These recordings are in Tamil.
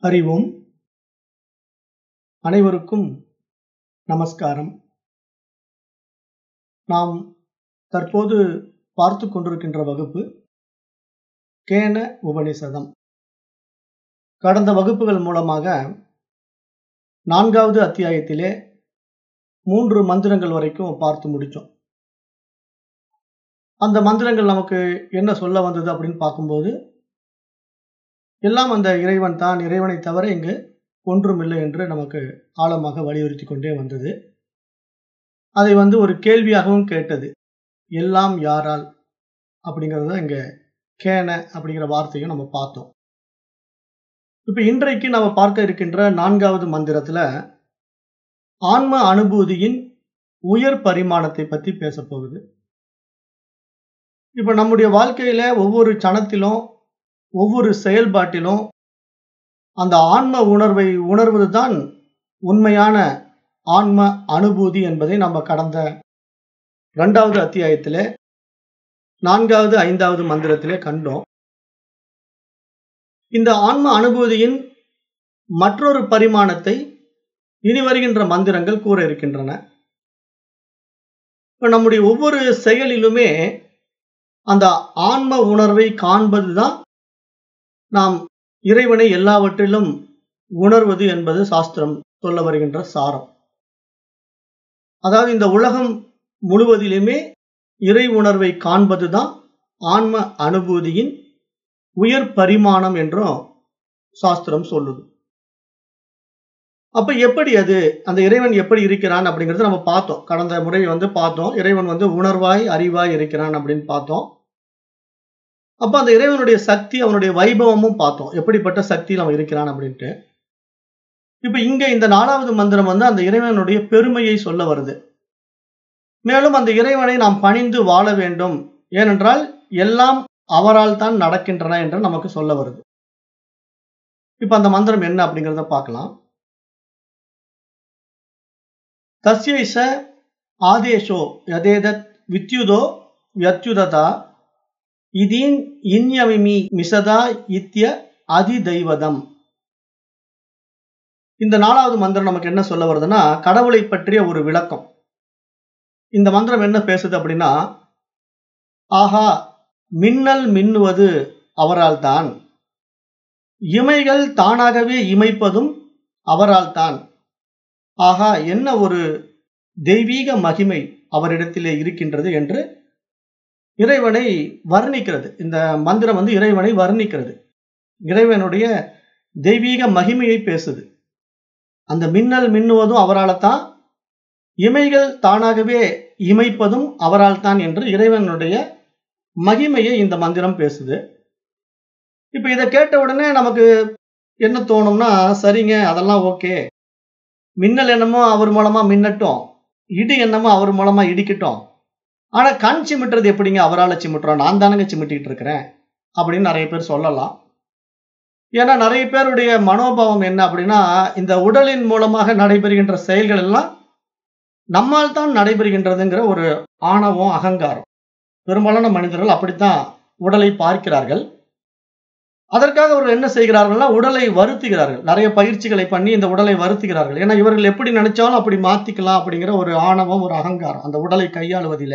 அறிவோம் அனைவருக்கும் நமஸ்காரம் நாம் தற்போது பார்த்து கொண்டிருக்கின்ற வகுப்பு கேன உபனிஷதம் கடந்த வகுப்புகள் மூலமாக நான்காவது அத்தியாயத்திலே மூன்று மந்திரங்கள் வரைக்கும் பார்த்து முடித்தோம் அந்த மந்திரங்கள் நமக்கு என்ன சொல்ல வந்தது அப்படின்னு பார்க்கும்போது எல்லாம் அந்த இறைவன் தான் இறைவனை தவிர இங்கு ஒன்றுமில்லை என்று நமக்கு ஆழமாக வலியுறுத்தி கொண்டே வந்தது அதை வந்து ஒரு கேள்வியாகவும் கேட்டது எல்லாம் யாரால் அப்படிங்கிறத இங்க கேன அப்படிங்கிற வார்த்தையும் நம்ம பார்த்தோம் இப்ப இன்றைக்கு நம்ம பார்க்க இருக்கின்ற நான்காவது மந்திரத்துல ஆன்ம அனுபூதியின் உயர் பரிமாணத்தை பத்தி பேச போகுது இப்ப நம்முடைய வாழ்க்கையில ஒவ்வொரு சனத்திலும் ஒவ்வொரு செயல்பாட்டிலும் அந்த ஆன்ம உணர்வை உணர்வது தான் உண்மையான ஆன்ம அனுபூதி என்பதை நம்ம கடந்த இரண்டாவது அத்தியாயத்திலே நான்காவது ஐந்தாவது மந்திரத்திலே கண்டோம் இந்த ஆன்ம அனுபூதியின் மற்றொரு பரிமாணத்தை இனி வருகின்ற மந்திரங்கள் கூற இருக்கின்றன இப்ப நம்முடைய ஒவ்வொரு செயலிலுமே அந்த ஆன்ம உணர்வை காண்பதுதான் நாம் இறைவனை எல்லாவற்றிலும் உணர்வது என்பது சாஸ்திரம் சொல்ல வருகின்ற சாரம் அதாவது இந்த உலகம் முழுவதிலுமே இறை உணர்வை காண்பதுதான் ஆன்ம அனுபூதியின் உயர் பரிமாணம் என்றும் சாஸ்திரம் சொல்லுது அப்ப எப்படி அது அந்த இறைவன் எப்படி இருக்கிறான் அப்படிங்கறத நம்ம பார்த்தோம் கடந்த முறை வந்து பார்த்தோம் இறைவன் வந்து உணர்வாய் அறிவாய் இருக்கிறான் அப்படின்னு பார்த்தோம் அப்ப அந்த இறைவனுடைய சக்தி அவனுடைய வைபவமும் பார்த்தோம் எப்படிப்பட்ட சக்தியில் அவன் இருக்கிறான் அப்படின்ட்டு இப்ப இங்க இந்த நாலாவது மந்திரம் வந்து அந்த இறைவனுடைய பெருமையை சொல்ல வருது மேலும் அந்த இறைவனை நாம் பணிந்து வாழ வேண்டும் ஏனென்றால் எல்லாம் அவரால் தான் நடக்கின்றன என்று நமக்கு சொல்ல வருது இப்ப அந்த மந்திரம் என்ன அப்படிங்கிறத பார்க்கலாம் தஸ்யைஷ ஆதேஷோ யதேதத் வித்யுதோ வியத்யுததா இதீன் இன்யவிமி மிசதா இத்திய அதிதைவதம் இந்த நாலாவது மந்திரம் நமக்கு என்ன சொல்ல வருதுன்னா கடவுளை பற்றிய ஒரு விளக்கம் இந்த மந்திரம் என்ன பேசுது அப்படின்னா ஆஹா மின்னல் மின்னுவது அவரால் தான் இமைகள் தானாகவே இமைப்பதும் அவரால் தான் ஆகா என்ன ஒரு தெய்வீக மகிமை அவரிடத்திலே இருக்கின்றது என்று இறைவனை வர்ணிக்கிறது இந்த மந்திரம் வந்து இறைவனை வர்ணிக்கிறது இறைவனுடைய தெய்வீக மகிமையை பேசுது அந்த மின்னல் மின்னுவதும் அவரால் தான் இமைகள் தானாகவே இமைப்பதும் அவரால் தான் என்று இறைவனுடைய மகிமையை இந்த மந்திரம் பேசுது இப்ப இதை கேட்ட உடனே நமக்கு என்ன தோணும்னா சரிங்க அதெல்லாம் ஓகே மின்னல் என்னமோ அவர் மூலமா மின்னட்டும் இடி என்னமோ அவர் மூலமா இடிக்கட்டும் ஆனா கண் சிமிட்டுறது எப்படிங்க அவரால் சிமிட்டுறோம் நான் தானங்க சிமிட்டிட்டு இருக்கிறேன் அப்படின்னு நிறைய பேர் சொல்லலாம் ஏன்னா நிறைய பேருடைய மனோபாவம் என்ன அப்படின்னா இந்த உடலின் மூலமாக நடைபெறுகின்ற செயல்கள் எல்லாம் நம்மால் தான் நடைபெறுகின்றதுங்கிற ஒரு ஆணவம் அகங்காரம் பெரும்பாலான மனிதர்கள் அப்படித்தான் உடலை பார்க்கிறார்கள் அதற்காக அவர்கள் என்ன செய்கிறார்கள்னா உடலை வருத்துகிறார்கள் நிறைய பயிற்சிகளை பண்ணி இந்த உடலை வருத்துகிறார்கள் ஏன்னா இவர்கள் எப்படி நினைச்சாலும் அப்படி மாத்திக்கலாம் அப்படிங்கிற ஒரு ஆணவம் ஒரு அகங்காரம் அந்த உடலை கையாளுவதில்லை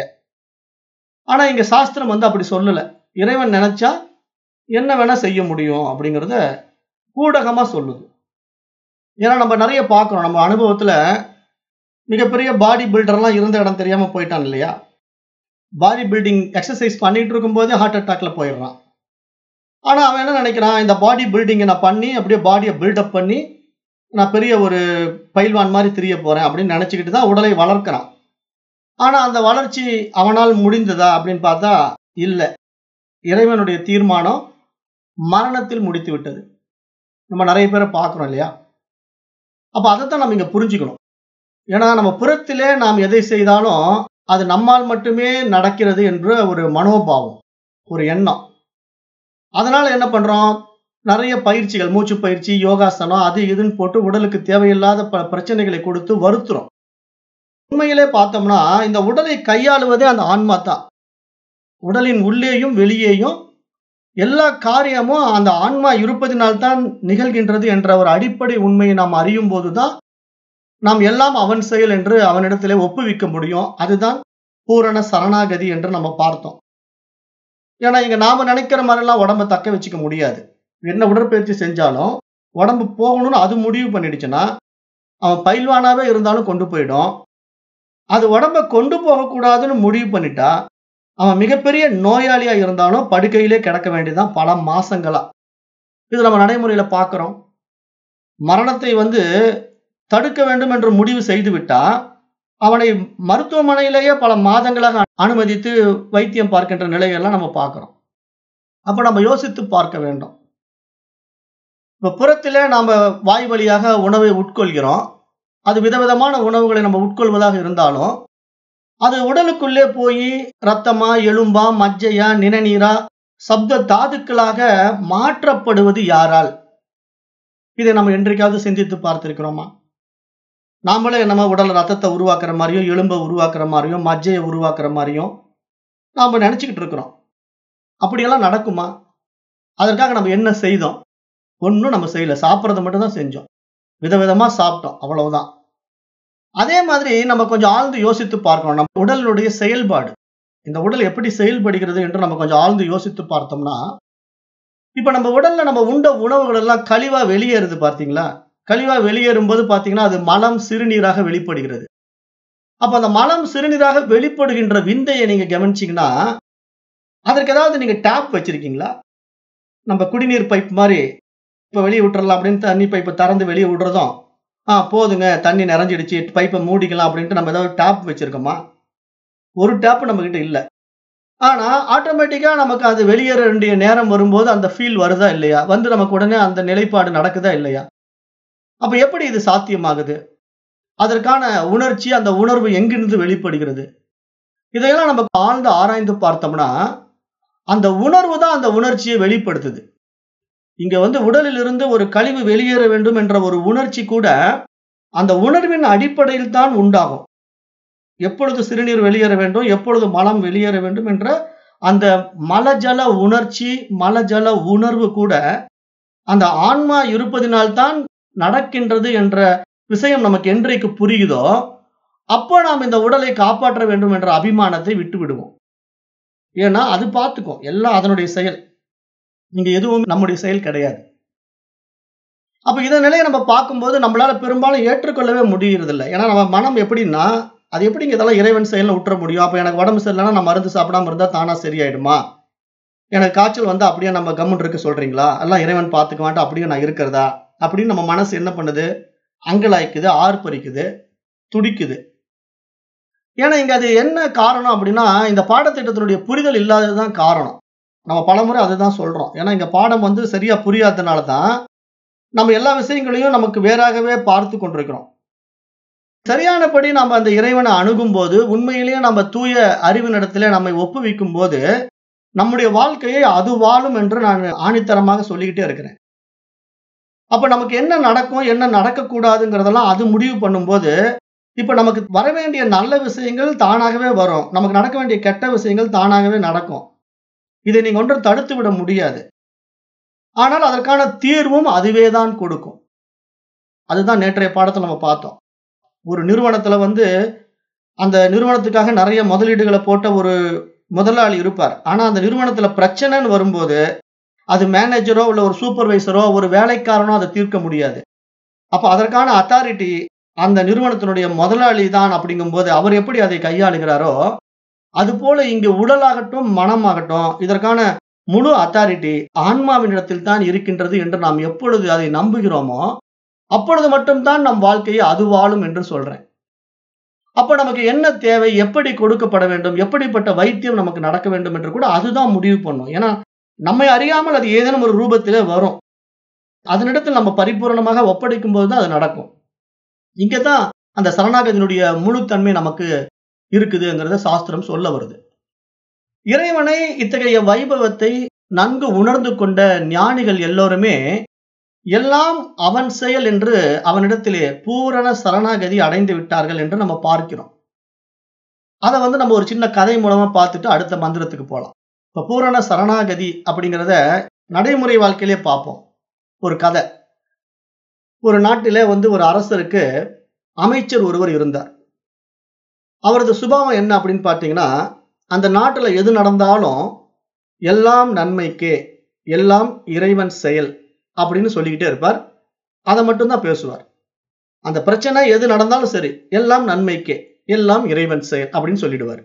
ஆனா இங்க சாஸ்திரம் வந்து அப்படி சொல்லல இறைவன் நினைச்சா என்ன வேணா செய்ய முடியும் அப்படிங்கிறத கூடகமா சொல்லுது ஏன்னா நம்ம நிறைய பார்க்கிறோம் நம்ம அனுபவத்துல மிகப்பெரிய பாடி பில்டர்லாம் இருந்த இடம் தெரியாம போயிட்டான் இல்லையா பாடி பில்டிங் எக்ஸசைஸ் பண்ணிட்டு இருக்கும்போதே ஹார்ட் அட்டாக்ல போயிடுறான் ஆனா அவன் என்ன நினைக்கிறான் இந்த பாடி பில்டிங்கை நான் பண்ணி அப்படியே பாடியை பில்டப் பண்ணி நான் பெரிய ஒரு பயில்வான் மாதிரி தெரிய போறேன் அப்படின்னு நினைச்சுக்கிட்டு தான் உடலை வளர்க்கிறான் ஆனா அந்த வளர்ச்சி அவனால் முடிந்ததா அப்படின்னு பார்த்தா இல்லை இறைவனுடைய தீர்மானம் மரணத்தில் முடித்து விட்டது நம்ம நிறைய பேரை பார்க்குறோம் இல்லையா அப்ப அதைத்தான் நம்ம இங்க புரிஞ்சுக்கணும் ஏன்னா நம்ம புறத்திலே நாம் எதை செய்தாலும் அது நம்மால் மட்டுமே நடக்கிறது என்ற ஒரு மனோபாவம் ஒரு எண்ணம் அதனால என்ன பண்றோம் நிறைய பயிற்சிகள் மூச்சு பயிற்சி யோகாசனம் அது இதுன்னு போட்டு உடலுக்கு தேவையில்லாத ப பிரச்சனைகளை கொடுத்து வருத்துறோம் உண்மையிலே பார்த்தோம்னா இந்த உடலை கையாளுவதே அந்த ஆன்மா தான் உடலின் உள்ளேயும் வெளியேயும் எல்லா காரியமும் அந்த ஆன்மா இருப்பதினால்தான் நிகழ்கின்றது என்ற ஒரு அடிப்படை உண்மையை நாம் அறியும் போதுதான் நாம் எல்லாம் அவன் செயல் என்று அவனிடத்திலே ஒப்புவிக்க முடியும் அதுதான் பூரண சரணாகதி என்று நம்ம பார்த்தோம் ஏன்னா இங்க நாம நினைக்கிற மாதிரிலாம் உடம்ப தக்க வச்சுக்க முடியாது என்ன உடற்பயிற்சி செஞ்சாலும் உடம்பு போகணும்னு அது முடிவு பண்ணிடுச்சுன்னா அவன் பயில்வானாவே இருந்தாலும் கொண்டு போயிடும் அது உடம்ப கொண்டு போகக்கூடாதுன்னு முடிவு பண்ணிட்டா அவன் மிகப்பெரிய நோயாளியா இருந்தாலும் படுக்கையிலே கிடக்க வேண்டியதுதான் பல மாசங்களா இது நம்ம நடைமுறையில பார்க்கிறோம் மரணத்தை வந்து தடுக்க வேண்டும் என்று முடிவு செய்து விட்டா அவனை மருத்துவமனையிலேயே பல மாதங்களாக அனுமதித்து வைத்தியம் பார்க்கின்ற நிலையெல்லாம் நம்ம பார்க்கிறோம் அப்ப நம்ம யோசித்து பார்க்க வேண்டும் இப்ப புறத்திலே நாம வாய் வழியாக உணவை உட்கொள்கிறோம் அது விதவிதமான உணவுகளை நம்ம உட்கொள்வதாக இருந்தாலும் அது உடலுக்குள்ளே போய் ரத்தமா எலும்பா மஜ்ஜையா நிணநீரா சப்த தாதுக்களாக மாற்றப்படுவது யாரால் இதை நம்ம என்றைக்காவது சிந்தித்து பார்த்திருக்கிறோமா நாமளே நம்ம உடல் ரத்தத்தை உருவாக்குற மாதிரியும் எலும்பை உருவாக்குற மாதிரியும் மஜ்ஜையை உருவாக்குற மாதிரியும் நாம நினைச்சுக்கிட்டு இருக்கிறோம் அப்படியெல்லாம் நடக்குமா அதற்காக நம்ம என்ன செய்தோம் ஒன்றும் நம்ம செய்யல சாப்பிட்றது மட்டும் தான் செஞ்சோம் விதவிதமா சாப்பிட்டோம் அவ்வளவுதான் அதே மாதிரி நம்ம கொஞ்சம் ஆழ்ந்து யோசித்து பார்க்கணும் நம்ம உடலுடைய செயல்பாடு இந்த உடல் எப்படி செயல்படுகிறது என்று நம்ம கொஞ்சம் ஆழ்ந்து யோசித்து பார்த்தோம்னா இப்ப நம்ம உடல்ல நம்ம உண்ட உணவுகள் எல்லாம் கழிவா வெளியேறுது பார்த்தீங்களா கழிவா வெளியேறும் போது பாத்தீங்கன்னா அது மலம் சிறுநீராக வெளிப்படுகிறது அப்ப அந்த மலம் சிறுநீராக வெளிப்படுகின்ற விந்தையை நீங்க கவனிச்சீங்கன்னா அதற்கு ஏதாவது நீங்க டேப் வச்சிருக்கீங்களா நம்ம குடிநீர் பைப் மாதிரி இப்ப வெளியே விட்டுறலாம் அப்படின்னு தண்ணி பைப்பை திறந்து வெளியே விடுறதும் ஆ போதுங்க தண்ணி நிறைஞ்சிடுச்சு பைப்பை மூடிக்கலாம் அப்படின்ட்டு நம்ம ஏதாவது டேப் வச்சிருக்கோமா ஒரு டேப் நம்ம கிட்ட இல்லை ஆனா ஆட்டோமேட்டிக்கா நமக்கு அது வெளியேற வேண்டிய நேரம் வரும்போது அந்த ஃபீல் வருதா இல்லையா வந்து நமக்கு உடனே அந்த நிலைப்பாடு நடக்குதா இல்லையா அப்ப எப்படி இது சாத்தியமாகுது அதற்கான உணர்ச்சி அந்த உணர்வு எங்கிருந்து வெளிப்படுகிறது இதையெல்லாம் நம்ம ஆழ்ந்து ஆராய்ந்து பார்த்தோம்னா அந்த உணர்வு தான் அந்த உணர்ச்சியை வெளிப்படுத்துது இங்க வந்து உடலில் இருந்து ஒரு கழிவு வெளியேற வேண்டும் என்ற ஒரு உணர்ச்சி கூட அந்த உணர்வின் அடிப்படையில் தான் உண்டாகும் எப்பொழுது சிறுநீர் வெளியேற வேண்டும் எப்பொழுது மலம் வெளியேற வேண்டும் என்ற அந்த மலஜல உணர்ச்சி மலஜல உணர்வு கூட அந்த ஆன்மா இருப்பதினால்தான் நடக்கின்றது என்ற விஷயம் நமக்கு என்றைக்கு புரியுதோ அப்போ நாம் இந்த உடலை காப்பாற்ற வேண்டும் என்ற அபிமானத்தை விட்டு விடுவோம் ஏன்னா அது பார்த்துக்கும் எல்லாம் அதனுடைய செயல் இங்க எதுவும் நம்முடைய செயல் கிடையாது அப்ப இந்த நிலையை நம்ம பார்க்கும்போது நம்மளால பெரும்பாலும் ஏற்றுக்கொள்ளவே முடியறது இல்லை ஏன்னா நம்ம மனம் எப்படின்னா அது எப்படிங்க இதெல்லாம் இறைவன் செயல்ல விட்டுற முடியும் அப்ப எனக்கு உடம்பு சரியில்லைன்னா நான் மருந்து சாப்பிடாம இருந்தா தானா சரியாயிடுமா எனக்கு காய்ச்சல் வந்து அப்படியே நம்ம கம்முன் இருக்க சொல்றீங்களா எல்லாம் இறைவன் பார்த்துக்குவான்ட்டு அப்படியே நான் இருக்கிறதா அப்படின்னு நம்ம மனசு என்ன பண்ணுது அங்கலாய்க்குது ஆர்ப்பரிக்குது துடிக்குது ஏன்னா இங்க அது என்ன காரணம் அப்படின்னா இந்த பாடத்திட்டத்தினுடைய புரிதல் இல்லாததுதான் காரணம் நம்ம பலமுறை அதுதான் சொல்றோம் ஏன்னா இங்க பாடம் வந்து சரியா புரியாததுனால தான் நம்ம எல்லா விஷயங்களையும் நமக்கு வேறாகவே பார்த்து கொண்டிருக்கிறோம் சரியானபடி நம்ம அந்த இறைவனை அணுகும் போது உண்மையிலேயே நம்ம தூய அறிவினிடத்திலே நம்மை ஒப்புவிக்கும் போது நம்முடைய வாழ்க்கையை அது வாழும் என்று நான் ஆணித்தரமாக சொல்லிக்கிட்டே இருக்கிறேன் அப்ப நமக்கு என்ன நடக்கும் என்ன நடக்கக்கூடாதுங்கிறதெல்லாம் அது முடிவு பண்ணும்போது இப்ப நமக்கு வர வேண்டிய நல்ல விஷயங்கள் தானாகவே வரும் நமக்கு நடக்க வேண்டிய கெட்ட விஷயங்கள் தானாகவே நடக்கும் இதை நீங்க ஒன்றும் தடுத்து விட முடியாது ஆனால் அதற்கான தீர்வும் அதுவே தான் கொடுக்கும் அதுதான் நேற்றைய பாடத்தை நம்ம பார்த்தோம் ஒரு நிறுவனத்துல வந்து அந்த நிறுவனத்துக்காக நிறைய முதலீடுகளை போட்ட ஒரு முதலாளி இருப்பார் ஆனா அந்த நிறுவனத்துல பிரச்சனைன்னு வரும்போது அது மேனேஜரோ இல்ல ஒரு சூப்பர்வைசரோ ஒரு வேலைக்காரனோ அதை தீர்க்க முடியாது அப்ப அதற்கான அத்தாரிட்டி அந்த நிறுவனத்தினுடைய முதலாளி தான் அப்படிங்கும்போது அவர் எப்படி அதை கையாளுகிறாரோ அது போல இங்கு உடலாகட்டும் மனமாகட்டும் இதற்கான முழு அத்தாரிட்டி ஆன்மாவினிடத்தில் தான் இருக்கின்றது என்று நாம் எப்பொழுது அதை நம்புகிறோமோ அப்பொழுது மட்டும்தான் நம் வாழ்க்கையை அது வாழும் என்று சொல்றேன் அப்ப நமக்கு என்ன தேவை எப்படி கொடுக்கப்பட வேண்டும் எப்படிப்பட்ட வைத்தியம் நமக்கு நடக்க வேண்டும் என்று கூட அதுதான் முடிவு பண்ணும் ஏன்னா நம்மை அறியாமல் அது ஏதேனும் ஒரு ரூபத்திலே வரும் அதனிடத்தில் நம்ம பரிபூர்ணமாக ஒப்படைக்கும் போது தான் அது நடக்கும் இங்கதான் அந்த சரணாகதியினுடைய முழுத்தன்மை நமக்கு இருக்குதுங்கிறத சாஸ்திரம் சொல்ல வருது இறைவனை இத்தகைய வைபவத்தை நன்கு உணர்ந்து கொண்ட ஞானிகள் எல்லோருமே எல்லாம் அவன் செயல் என்று அவனிடத்திலே பூரண சரணாகதி அடைந்து விட்டார்கள் என்று நம்ம பார்க்கிறோம் அதை வந்து நம்ம ஒரு சின்ன கதை மூலமா பார்த்துட்டு அடுத்த மந்திரத்துக்கு போலாம் இப்ப பூரண சரணாகதி அப்படிங்கிறத நடைமுறை வாழ்க்கையிலே பார்ப்போம் ஒரு கதை ஒரு நாட்டிலே வந்து ஒரு அரசருக்கு அமைச்சர் ஒருவர் இருந்தார் அவரது சுபாவம் என்ன அப்படின்னு பார்த்தீங்கன்னா அந்த நாட்டுல எது நடந்தாலும் எல்லாம் நன்மைக்கே எல்லாம் இறைவன் செயல் அப்படின்னு சொல்லிக்கிட்டே இருப்பார் அதை மட்டும்தான் பேசுவார் அந்த பிரச்சனை எது நடந்தாலும் சரி எல்லாம் நன்மைக்கே எல்லாம் இறைவன் செயல் அப்படின்னு சொல்லிடுவார்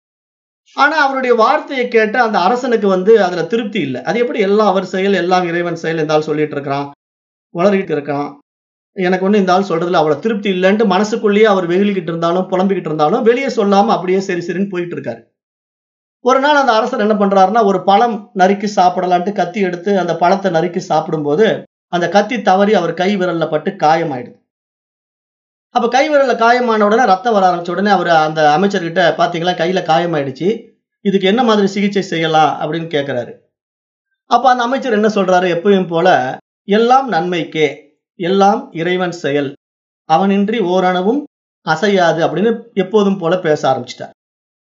ஆனா அவருடைய வார்த்தையை கேட்ட அந்த அரசனுக்கு வந்து அதுல திருப்தி இல்லை அது எப்படி எல்லாம் அவர் செயல் எல்லாம் இறைவன் செயல் இந்த ஆள் சொல்லிட்டு இருக்கிறான் உளறிக்கிட்டு இருக்கான் எனக்கு ஒண்ணு இந்த ஆள் சொல்றதுல அவ்வளவு திருப்தி இல்லைன்ட்டு மனசுக்குள்ளேயே அவர் வெகுலிக்கிட்டு இருந்தாலும் புலம்பிக்கிட்டு இருந்தாலும் வெளியே சொல்லாம அப்படியே சரி சரின்னு போயிட்டு இருக்காரு ஒரு நாள் அந்த அரசர் என்ன பண்றாருன்னா ஒரு பழம் நறுக்கி சாப்பிடலான்ட்டு கத்தி எடுத்து அந்த பழத்தை நறுக்கி சாப்பிடும்போது அந்த கத்தி தவறி அவர் கை விரல்ல பட்டு காயமாயிடுது அப்ப கை விரல்ல காயமான உடனே ரத்தம் வர ஆரம்பிச்ச உடனே அவர் அந்த அமைச்சர்கிட்ட பாத்தீங்களா கையில காயமாயிடுச்சு இதுக்கு என்ன மாதிரி சிகிச்சை செய்யலாம் அப்படின்னு கேட்கிறாரு அப்ப அந்த அமைச்சர் என்ன சொல்றாரு எப்பயும் போல எல்லாம் நன்மைக்கே எல்லாம் இறைவன் செயல் அவனின்றி ஓரணவும் அசையாது அப்படின்னு எப்போதும் போல பேச ஆரம்பிச்சிட்டார்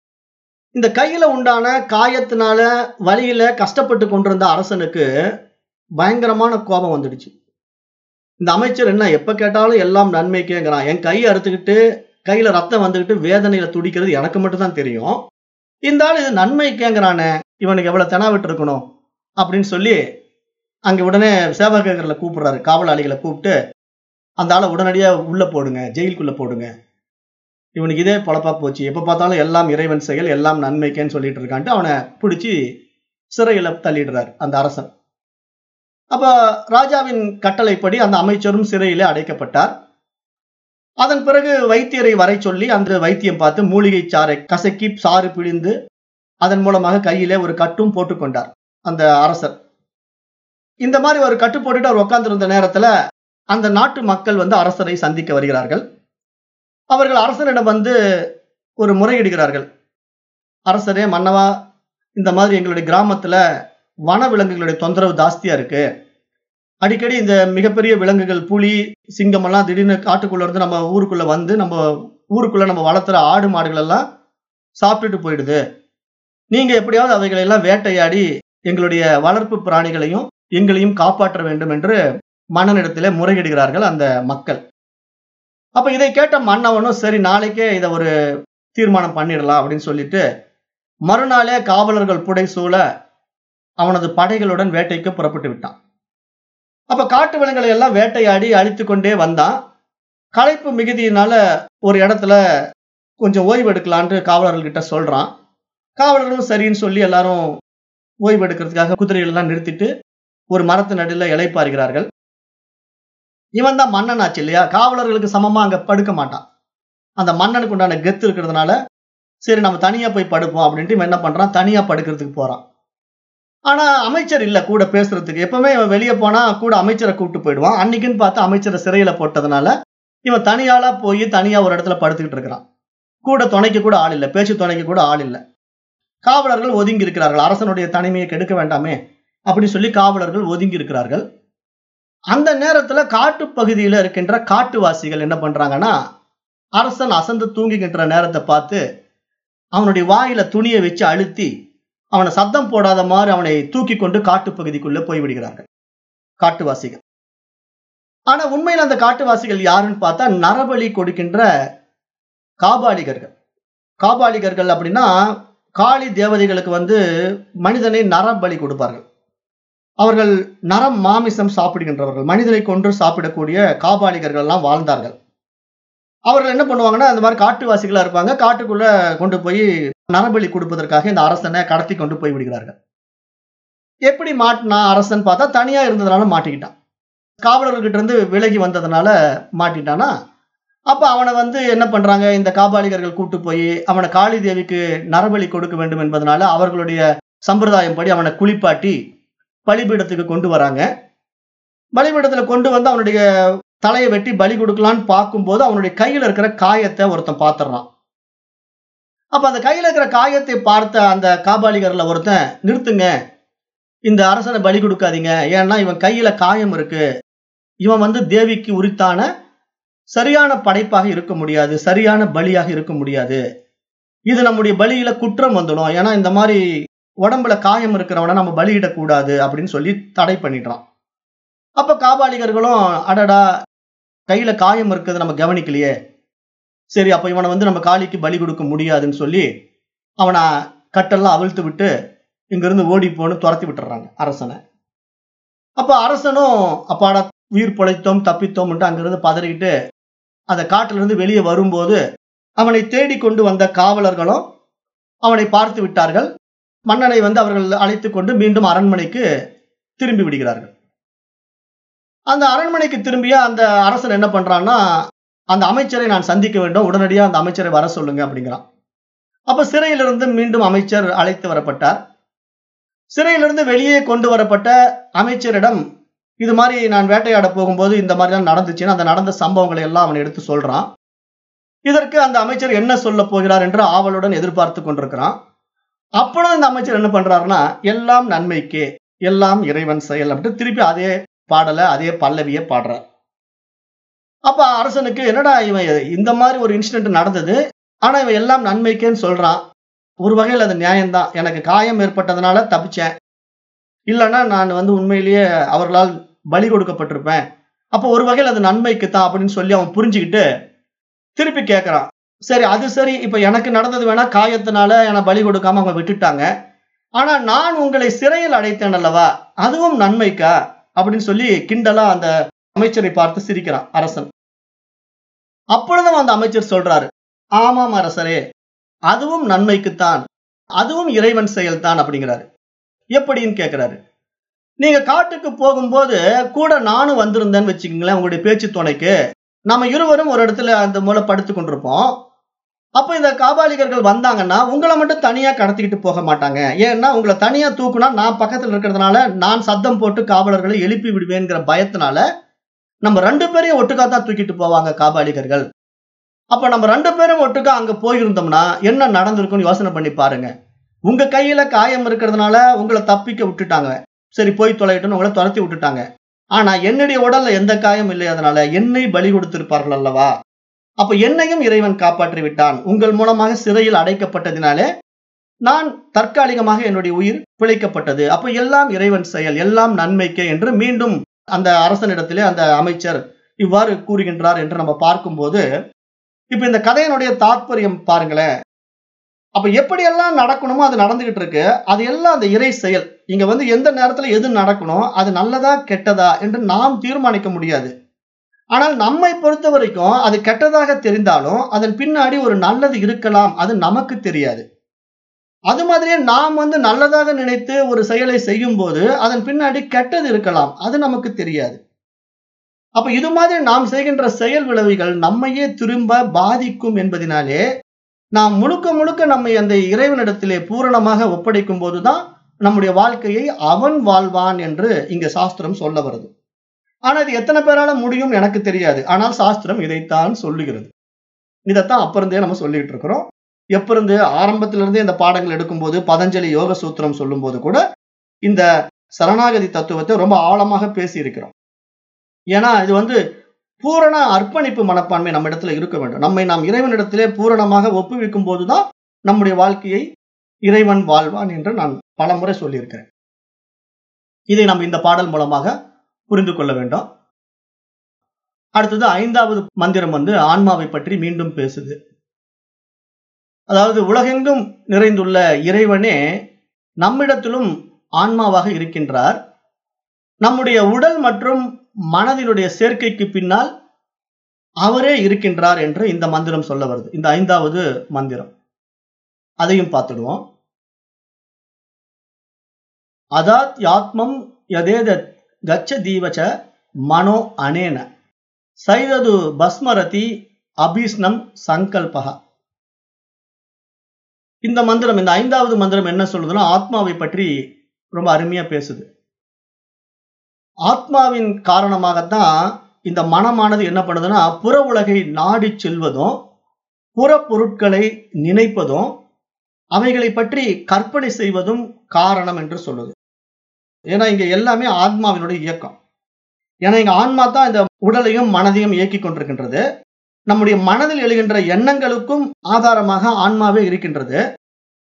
இந்த கையில உண்டான காயத்தினால வழியில கஷ்டப்பட்டு கொண்டிருந்த அரசனுக்கு பயங்கரமான கோபம் வந்துடுச்சு இந்த அமைச்சர் என்ன எப்ப கேட்டாலும் எல்லாம் நன்மைக்கேங்கிறான் என் கையை அறுத்துக்கிட்டு கையில ரத்தம் வந்துகிட்டு வேதனையில துடிக்கிறது எனக்கு மட்டும் தான் தெரியும் இந்த ஆள் இது நன்மைக்கேங்கிறானே இவனுக்கு எவ்வளவு தெனாவிட்டு இருக்கணும் அப்படின்னு சொல்லி அங்க உடனே சேவகர்களை கூப்பிடுறாரு காவலாளிகளை கூப்பிட்டு அந்த ஆளை உடனடியா உள்ள போடுங்க ஜெயிலுக்குள்ள போடுங்க இவனுக்கு இதே பொழப்பா போச்சு எப்ப பார்த்தாலும் எல்லாம் இறைவன் செயல் எல்லாம் நன்மைக்கேன்னு சொல்லிட்டு இருக்கான்ட்டு அவனை பிடிச்சி சிறையில தள்ளிடுறார் அந்த அரசன் அப்ப ராஜாவின் கட்டளைப்படி அந்த அமைச்சரும் சிறையிலே அடைக்கப்பட்டார் அதன் பிறகு வைத்தியரை வரை சொல்லி அந்த வைத்தியம் பார்த்து மூலிகை சாறை கசக்கி சாறு பிழிந்து அதன் மூலமாக கையிலே ஒரு கட்டும் போட்டுக்கொண்டார் அந்த அரசர் இந்த மாதிரி ஒரு கட்டு போட்டுட்டு அவர் உட்கார்ந்திருந்த நேரத்துல அந்த நாட்டு மக்கள் வந்து அரசரை சந்திக்க வருகிறார்கள் அவர்கள் அரசரிடம் வந்து ஒரு முறையிடுகிறார்கள் அரசரே மன்னவா இந்த மாதிரி எங்களுடைய கிராமத்துல வன விலங்குகளுடைய தொந்தரவு ஜாஸ்தியா இருக்கு அடிக்கடி இந்த மிகப்பெரிய விலங்குகள் புலி சிங்கம் எல்லாம் திடீர்னு காட்டுக்குள்ள இருந்து நம்ம ஊருக்குள்ள வந்து நம்ம ஊருக்குள்ள நம்ம வளர்த்துற ஆடு மாடுகள் எல்லாம் சாப்பிட்டுட்டு போயிடுது நீங்க எப்படியாவது அவைகளை எல்லாம் வேட்டையாடி எங்களுடைய வளர்ப்பு பிராணிகளையும் எங்களையும் காப்பாற்ற வேண்டும் என்று மன்னனிடத்திலே முறையிடுகிறார்கள் அந்த மக்கள் அப்ப இதை கேட்ட மன்னவனும் சரி நாளைக்கே இதை ஒரு தீர்மானம் பண்ணிடலாம் அப்படின்னு சொல்லிட்டு மறுநாளே காவலர்கள் புடைசூழ அவனது படைகளுடன் வேட்டைக்கு புறப்பட்டு விட்டான் அப்ப காட்டு விலங்குகளை எல்லாம் வேட்டையாடி அழித்து கொண்டே வந்தான் களைப்பு மிகுதியினால ஒரு இடத்துல கொஞ்சம் ஓய்வு எடுக்கலான்ட்டு காவலர்கள்கிட்ட சொல்றான் காவலர்களும் சரின்னு சொல்லி எல்லாரும் ஓய்வு எடுக்கிறதுக்காக குதிரைகள் எல்லாம் நிறுத்திட்டு ஒரு மரத்து நடுவில் இலைப்பாருகிறார்கள் இவன் தான் மன்னன் ஆச்சு இல்லையா காவலர்களுக்கு சமமா அங்க படுக்க மாட்டான் அந்த மன்னனுக்கு உண்டான கெத்து இருக்கிறதுனால சரி நம்ம தனியா போய் படுப்போம் அப்படின்ட்டு இவன் என்ன பண்றான் தனியா படுக்கிறதுக்கு போறான் ஆனா அமைச்சர் இல்ல கூட பேசுறதுக்கு எப்பவுமே இவன் வெளியே போனா கூட அமைச்சரை கூப்பிட்டு போயிடுவான் அன்னைக்குன்னு பார்த்து அமைச்சரை சிறையில போட்டதுனால இவன் தனியாளா போய் தனியா ஒரு இடத்துல படுத்துக்கிட்டு இருக்கிறான் கூட துணைக்கு கூட ஆள் இல்லை பேச்சு துணைக்கு கூட ஆள் இல்லை காவலர்கள் ஒதுங்கி இருக்கிறார்கள் அரசனுடைய தனிமையை கெடுக்க வேண்டாமே அப்படின்னு சொல்லி காவலர்கள் ஒதுங்கி இருக்கிறார்கள் அந்த நேரத்துல காட்டு பகுதியில இருக்கின்ற காட்டுவாசிகள் என்ன பண்றாங்கன்னா அரசன் அசந்து தூங்குகின்ற நேரத்தை பார்த்து அவனுடைய வாயில துணியை வச்சு அழுத்தி அவனை சத்தம் போடாத மாதிரி அவனை தூக்கி கொண்டு காட்டு பகுதிக்குள்ள போய் விடுகிறார்கள் காட்டுவாசிகள் ஆனா உண்மையில் அந்த காட்டுவாசிகள் யாருன்னு பார்த்தா நரபலி கொடுக்கின்ற காபாலிகர்கள் காபாலிகர்கள் அப்படின்னா காளி தேவதைகளுக்கு வந்து மனிதனை நரபலி கொடுப்பார்கள் அவர்கள் நரம் மாமிசம் சாப்பிடுகின்றவர்கள் மனிதனை கொன்று சாப்பிடக்கூடிய காபாலிகர்கள் எல்லாம் வாழ்ந்தார்கள் அவர்கள் என்ன பண்ணுவாங்கன்னா அந்த மாதிரி காட்டுவாசிகளா இருப்பாங்க காட்டுக்குள்ள கொண்டு போய் நரபலி கொடுப்பதற்காக இந்த அரசனை கடத்தி கொண்டு போய் விடுகிறார்கள் எப்படி மாட்டினா அரசன் பார்த்தா தனியா இருந்ததுனால மாட்டிக்கிட்டான் காவலர்கிட்ட இருந்து விலகி வந்ததுனால மாட்டிட்டானா அப்ப அவனை வந்து என்ன பண்றாங்க இந்த காபாலிகர்கள் கூட்டு போய் அவனை காளி தேவிக்கு நரபலி கொடுக்க வேண்டும் என்பதனால அவர்களுடைய சம்பிரதாயம் படி அவனை குளிப்பாட்டி பலிபீடத்துக்கு கொண்டு வராங்க பலிபீடத்துல கொண்டு வந்து அவனுடைய தலையை வெட்டி பலி கொடுக்கலான்னு பார்க்கும்போது அவனுடைய கையில இருக்கிற காயத்தை ஒருத்தன் பார்த்துடுறான் அப்ப அந்த கையில இருக்கிற காயத்தை பார்த்த அந்த காபாலிகர்ல ஒருத்தன் நிறுத்துங்க இந்த அரசனை பலி கொடுக்காதீங்க ஏன்னா இவன் கையில காயம் இருக்கு இவன் வந்து தேவிக்கு உரித்தான சரியான படைப்பாக இருக்க முடியாது சரியான பலியாக இருக்க முடியாது இது நம்முடைய பலியில குற்றம் வந்துடும் ஏன்னா இந்த மாதிரி உடம்புல காயம் இருக்கிறவனை நம்ம பலியிடக்கூடாது அப்படின்னு சொல்லி தடை பண்ணிடுறான் அப்ப காபாலிகர்களும் அடடா கையில காயம் இருக்கிறது நம்ம கவனிக்கலையே சரி அப்ப இவனை வந்து நம்ம காளிக்கு பலி கொடுக்க முடியாதுன்னு சொல்லி அவனை கட்டெல்லாம் அவிழ்த்து விட்டு இங்கிருந்து ஓடி போன்னு துரத்தி விட்டுறாங்க அரசனை அப்ப அரசனும் அப்பாடா உயிர் பொழைத்தோம் தப்பித்தோம்ட்டு அங்கிருந்து பதறிக்கிட்டு அந்த காட்டுல இருந்து வெளியே வரும்போது அவனை தேடி கொண்டு வந்த காவலர்களும் அவனை பார்த்து விட்டார்கள் மன்னனை வந்து அவர்கள் அழைத்து கொண்டு மீண்டும் அரண்மனைக்கு திரும்பி விடுகிறார்கள் அந்த அரண்மனைக்கு திரும்பிய அந்த அரசன் என்ன பண்றான்னா அந்த அமைச்சரை நான் சந்திக்க வேண்டும் உடனடியா அந்த அமைச்சரை வர சொல்லுங்க அப்படிங்கிறான் அப்ப சிறையிலிருந்து மீண்டும் அமைச்சர் அழைத்து வரப்பட்டார் சிறையிலிருந்து வெளியே கொண்டு வரப்பட்ட அமைச்சரிடம் இது மாதிரி நான் வேட்டையாட போகும்போது இந்த மாதிரிலாம் நடந்துச்சுன்னு அந்த நடந்த சம்பவங்களை எல்லாம் அவன் எடுத்து சொல்றான் இதற்கு அந்த அமைச்சர் என்ன சொல்ல போகிறார் என்று ஆவலுடன் எதிர்பார்த்து கொண்டிருக்கிறான் அப்பொழுது இந்த அமைச்சர் என்ன பண்றாருன்னா எல்லாம் நன்மைக்கே எல்லாம் இறைவன் செயல் அப்படின்ட்டு திருப்பி அதே பாடலை அதே பல்லவியை பாடுறார் அப்ப அரசனுக்கு என்னடா இவன் இந்த மாதிரி ஒரு இன்சிடென்ட் நடந்தது ஆனா இவன் எல்லாம் நன்மைக்கேன்னு சொல்றான் ஒரு வகையில் அது நியாயம்தான் எனக்கு காயம் ஏற்பட்டதுனால தப்பிச்சேன் இல்லைன்னா நான் வந்து உண்மையிலேயே அவர்களால் பலி கொடுக்கப்பட்டிருப்பேன் அப்போ ஒரு வகையில் அது நன்மைக்கு தான் அப்படின்னு சொல்லி அவன் புரிஞ்சுக்கிட்டு திருப்பி கேட்கறான் சரி அது சரி இப்ப எனக்கு நடந்தது வேணா காயத்தினால என்னை பலி கொடுக்காம அவங்க விட்டுட்டாங்க ஆனா நான் உங்களை சிறையில் அடைத்தேன் அல்லவா அதுவும் நன்மைக்கா அப்படின்னு சொல்லி கிண்டலா அந்த அமைச்சரை பார்த்து சிரிக்கிறான் அரசன் அப்பொழுதும் அந்த அமைச்சர் சொல்றாரு ஆமாம் அரசரே அதுவும் நன்மைக்குத்தான் அதுவும் இறைவன் செயல்தான் அப்படிங்கிறாரு எப்படின்னு கேட்கிறாரு நீங்க காட்டுக்கு போகும்போது கூட நானும் வந்திருந்தேன்னு வச்சுக்கோங்களேன் உங்களுடைய பேச்சு துணைக்கு நம்ம இருவரும் ஒரு இடத்துல அந்த மூலை படுத்து கொண்டிருப்போம் அப்ப இந்த காபாலிகர்கள் வந்தாங்கன்னா உங்களை மட்டும் தனியா கடத்திக்கிட்டு போக மாட்டாங்க ஏன்னா உங்களை தனியா தூக்குனா நான் பக்கத்துல இருக்கிறதுனால நான் சத்தம் போட்டு காவலர்களை எழுப்பி விடுவேங்கிற பயத்தினால நம்ம ரெண்டு பேரையும் ஒட்டுக்கா தான் தூக்கிட்டு போவாங்க காபாலிகர்கள் அப்ப நம்ம ரெண்டு பேரும் ஒட்டுக்கா அங்க போயிருந்தோம்னா என்ன நடந்திருக்கும்னு யோசனை பண்ணி பாருங்க உங்க கையில காயம் இருக்கிறதுனால உங்களை தப்பிக்க விட்டுட்டாங்க சரி போய் தொலைட்டுன்னு உங்களை துரத்தி விட்டுட்டாங்க ஆனா என்னுடைய உடல்ல எந்த காயம் இல்லை அதனால என்னை பலி கொடுத்திருப்பார்கள் அல்லவா அப்ப என்னையும் இறைவன் காப்பாற்றி விட்டான் உங்கள் மூலமாக சிறையில் அடைக்கப்பட்டதினாலே நான் தற்காலிகமாக என்னுடைய உயிர் பிழைக்கப்பட்டது அப்ப எல்லாம் இறைவன் செயல் எல்லாம் நன்மைக்கே என்று மீண்டும் அந்த அரசனிடத்திலே அந்த அமைச்சர் இவ்வாறு கூறுகின்றார் என்று நம்ம பார்க்கும்போது இப்ப இந்த கதையினுடைய தாற்பயம் பாருங்களேன் அப்ப எப்படியெல்லாம் நடக்கணுமோ அது நடந்துகிட்டு இருக்கு அது எல்லாம் அந்த இறை செயல் இங்க வந்து எந்த நேரத்துல எது நடக்கணும் அது நல்லதா கெட்டதா என்று நாம் தீர்மானிக்க முடியாது ஆனால் நம்மை பொறுத்த வரைக்கும் அது கெட்டதாக தெரிந்தாலும் அதன் பின்னாடி ஒரு நல்லது இருக்கலாம் அது நமக்கு தெரியாது அது மாதிரியே நாம் வந்து நல்லதாக நினைத்து ஒரு செயலை செய்யும் போது அதன் பின்னாடி கெட்டது இருக்கலாம் அது நமக்கு தெரியாது அப்ப இது மாதிரி நாம் செய்கின்ற செயல் விளைவுகள் நம்மையே திரும்ப பாதிக்கும் என்பதினாலே நாம் முழுக்க முழுக்க நம்மை அந்த இறைவனிடத்திலே பூரணமாக ஒப்படைக்கும் போதுதான் நம்முடைய வாழ்க்கையை அவன் வாழ்வான் என்று இங்க சாஸ்திரம் சொல்ல வருது ஆனா இது எத்தனை பேரால முடியும் எனக்கு தெரியாது ஆனால் சாஸ்திரம் இதைத்தான் சொல்லுகிறது இதைத்தான் அப்ப இருந்தே நம்ம சொல்லிட்டு இருக்கிறோம் எப்ப இருந்து ஆரம்பத்தில இருந்தே இந்த பாடங்கள் எடுக்கும்போது பதஞ்சலி யோக சூத்திரம் சொல்லும் போது கூட இந்த சரணாகதி தத்துவத்தை ரொம்ப ஆழமாக பேசி இருக்கிறோம் ஏன்னா இது வந்து பூரண அர்ப்பணிப்பு மனப்பான்மை நம்ம இடத்துல இருக்க வேண்டும் நம்மை நாம் இறைவனிடத்திலே பூரணமாக ஒப்புவிக்கும் போதுதான் நம்முடைய வாழ்க்கையை இறைவன் வாழ்வான் என்று நான் பலமுறை சொல்லியிருக்கிறேன் இதை நம்ம இந்த பாடல் மூலமாக புரிந்து கொள்ள வேண்டும் அடுத்தது ஐந்தாவது மந்திரம் வந்து ஆன்மாவை பற்றி மீண்டும் பேசுது அதாவது உலகெங்கும் நிறைந்துள்ள இறைவனே நம்மிடத்திலும் ஆன்மாவாக இருக்கின்றார் நம்முடைய உடல் மற்றும் மனதினுடைய சேர்க்கைக்கு பின்னால் அவரே இருக்கின்றார் என்று இந்த மந்திரம் சொல்ல வருது இந்த ஐந்தாவது மந்திரம் அதையும் பார்த்துடுவோம் அதாத் யாத்மம் யதேத கச்ச தீவச்ச மனோ அனேன சைதது பஸ்மரதி அபீஸ்னம் சங்கல்பகா இந்த மந்திரம் இந்த ஐந்தாவது மந்திரம் என்ன சொல்லுதுன்னா ஆத்மாவை பற்றி ரொம்ப அருமையா பேசுது ஆத்மாவின் காரணமாகத்தான் இந்த மனமானது என்ன பண்ணுதுன்னா புற உலகை நாடி செல்வதும் புற பொருட்களை நினைப்பதும் அவைகளை பற்றி கற்பனை செய்வதும் காரணம் என்று சொல்லுது ஏன்னா இங்க எல்லாமே ஆத்மாவினுடைய இயக்கம் ஏன்னா இங்க ஆன்மா தான் இந்த உடலையும் மனதையும் இயக்கி கொண்டிருக்கின்றது நம்முடைய மனதில் எழுகின்ற எண்ணங்களுக்கும் ஆதாரமாக ஆன்மாவே இருக்கின்றது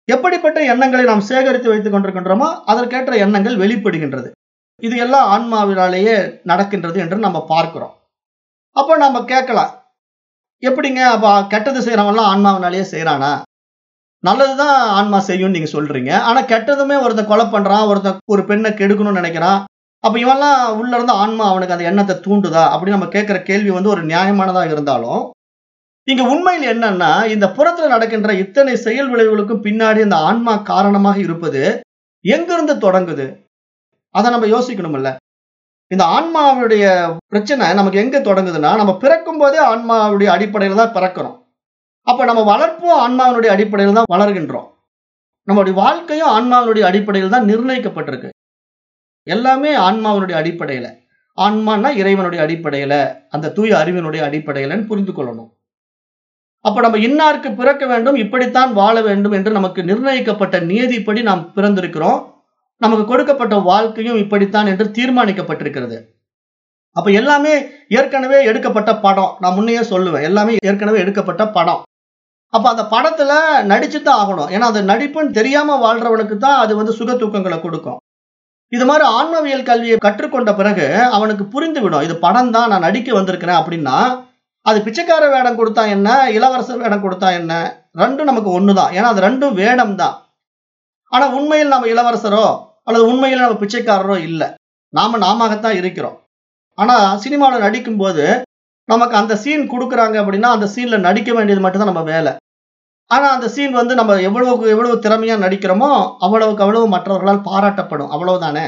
எப்படிப்பட்ட எண்ணங்களை நாம் சேகரித்து வைத்துக் கொண்டிருக்கின்றோமோ அதற்கேற்ற எண்ணங்கள் வெளிப்படுகின்றது இது எல்லாம் ஆன்மாவினாலேயே நடக்கின்றது என்று நம்ம பார்க்கிறோம் அப்போ நம்ம கேட்கலாம் எப்படிங்க அப்ப கெட்டது செய்யறவன்லாம் ஆன்மாவினாலேயே செய்யறானா நல்லதுதான் ஆன்மா செய்யும் நீங்க சொல்றீங்க ஆனா கெட்டதுமே ஒருத்தன் கொலை பண்றான் ஒருத்தன் ஒரு பெண்ணை கெடுக்கணும்னு நினைக்கிறான் அப்ப இவன்லாம் உள்ள இருந்து ஆன்மா அவனுக்கு அந்த எண்ணத்தை தூண்டுதா அப்படின்னு நம்ம கேட்கிற கேள்வி வந்து ஒரு நியாயமானதா இருந்தாலும் இங்க உண்மையில் என்னன்னா இந்த புறத்துல நடக்கின்ற இத்தனை செயல் விளைவுகளுக்கும் பின்னாடி இந்த ஆன்மா காரணமாக இருப்பது எங்கிருந்து தொடங்குது அதை நம்ம யோசிக்கணும்ல இந்த ஆன்மாவுடைய பிரச்சனை நமக்கு எங்க தொடங்குதுன்னா நம்ம பிறக்கும் போதே ஆன்மாவுடைய அடிப்படையில தான் பிறக்கிறோம் அப்ப நம்ம வளர்ப்பும் ஆன்மாவினுடைய அடிப்படையில் தான் வளர்கின்றோம் நம்மளுடைய வாழ்க்கையும் ஆன்மாவினுடைய அடிப்படையில் தான் நிர்ணயிக்கப்பட்டிருக்கு எல்லாமே ஆன்மாவினுடைய அடிப்படையில ஆன்மான்னா இறைவனுடைய அடிப்படையில அந்த தூய அறிவினுடைய அடிப்படையிலன்னு புரிந்து கொள்ளணும் அப்ப நம்ம இன்னாருக்கு பிறக்க வேண்டும் இப்படித்தான் வாழ வேண்டும் என்று நமக்கு நிர்ணயிக்கப்பட்ட நியதிப்படி நாம் பிறந்திருக்கிறோம் நமக்கு கொடுக்கப்பட்ட வாழ்க்கையும் இப்படித்தான் என்று தீர்மானிக்கப்பட்டிருக்கிறது அப்ப எல்லாமே ஏற்கனவே எடுக்கப்பட்ட படம் நான் முன்னையே சொல்லுவேன் எல்லாமே ஏற்கனவே எடுக்கப்பட்ட படம் அப்ப அந்த படத்துல நடிச்சு தான் ஆகணும் ஏன்னா அந்த நடிப்புன்னு தெரியாம வாழ்றவனுக்கு தான் அது வந்து சுக தூக்கங்களை கொடுக்கும் இது மாதிரி ஆன்மவியல் கல்வியை கற்றுக்கொண்ட பிறகு அவனுக்கு புரிந்து விடும் இது படம் தான் நான் நடிக்க வந்திருக்கிறேன் அப்படின்னா அது பிச்சைக்கார வேடம் கொடுத்தா என்ன இளவரசர் வேடம் கொடுத்தா என்ன ரெண்டும் நமக்கு ஒண்ணுதான் ஏன்னா அது ரெண்டும் வேடம் தான் ஆனா உண்மையில் நம்ம இளவரசரோ அல்லது உண்மையில் நம்ம பிச்சைக்காரரோ இல்லை நாம நாமத்தான் இருக்கிறோம் ஆனா சினிமாவில் நடிக்கும் போது நமக்கு அந்த சீன் கொடுக்குறாங்க அப்படின்னா அந்த சீன்ல நடிக்க வேண்டியது மட்டும்தான் நம்ம வேலை ஆனா அந்த சீன் வந்து நம்ம எவ்வளவுக்கு எவ்வளவு திறமையா நடிக்கிறோமோ அவ்வளவுக்கு அவ்வளவு மற்றவர்களால் பாராட்டப்படும் அவ்வளவுதானே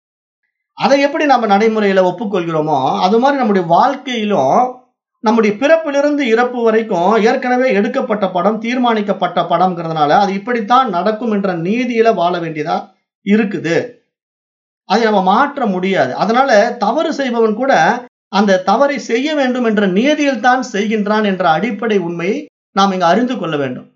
அதை எப்படி நம்ம நடைமுறையில ஒப்புக்கொள்கிறோமோ அது மாதிரி நம்முடைய வாழ்க்கையிலும் நம்முடைய பிறப்பிலிருந்து இறப்பு வரைக்கும் ஏற்கனவே எடுக்கப்பட்ட படம் தீர்மானிக்கப்பட்ட படம்ங்கிறதுனால அது இப்படித்தான் நடக்கும் என்ற நீதியில வாழ வேண்டியதா இருக்குது அதை நம்ம மாற்ற முடியாது அதனால தவறு செய்பவன் கூட அந்த தவறை செய்ய வேண்டும் என்ற நியதியில் தான் செய்கின்றான் என்ற அடிப்படை உண்மையை நாம் இங்க அறிந்து கொள்ள வேண்டும்